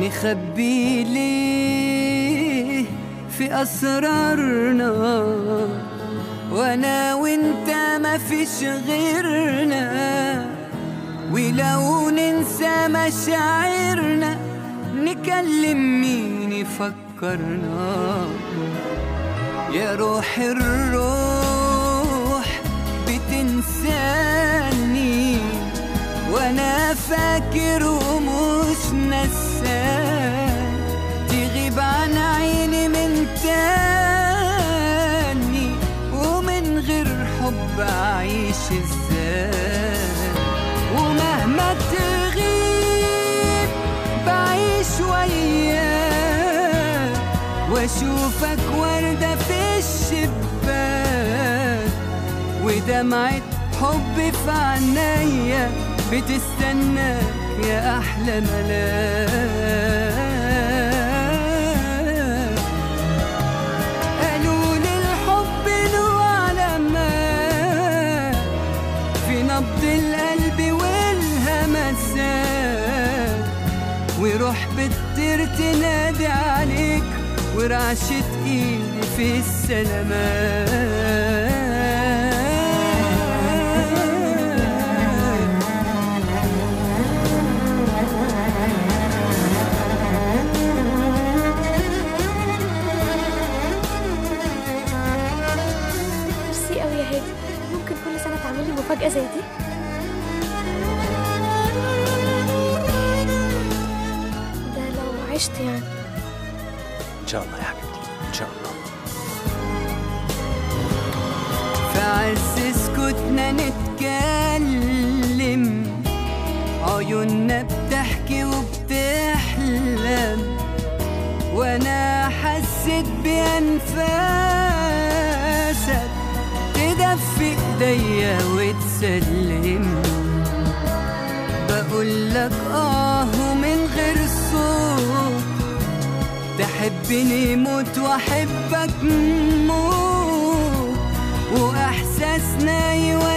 نخبي ليه في أسرارنا وأنا وأنت مفيش غيرنا ولو ننسى مشاعرنا نكلم مين يفكرنا يا روح الروح بتنساني وانا فاكر ومش نسان تغيب عن عيني من تاني ومن غير حب اعيش ازاي ومهما تغيب بعيش وياك واشوفك وردة في الشباك ودمعة حب في عينيا بتستناك يا أحلى ملاك قالوا لي الحب له علامات في نبض القلب والهمسات وروح بتطير تنادي عليك ورعشة ايدي في السلامات ميرسي قوي يا هادي ممكن كل سنة تعمل لي مفاجأة زي دي ده لو عشت يعني ان شاء الله يا حبيبتي ان شاء الله في عز سكوتنا نتكلم عيوننا بتحكي وبتحلم وانا حسيت بانفاسك تدفي ايديا وتسلم بقول لك اه ومن غير صوت تحبني موت واحبك موت واحساسنا يودي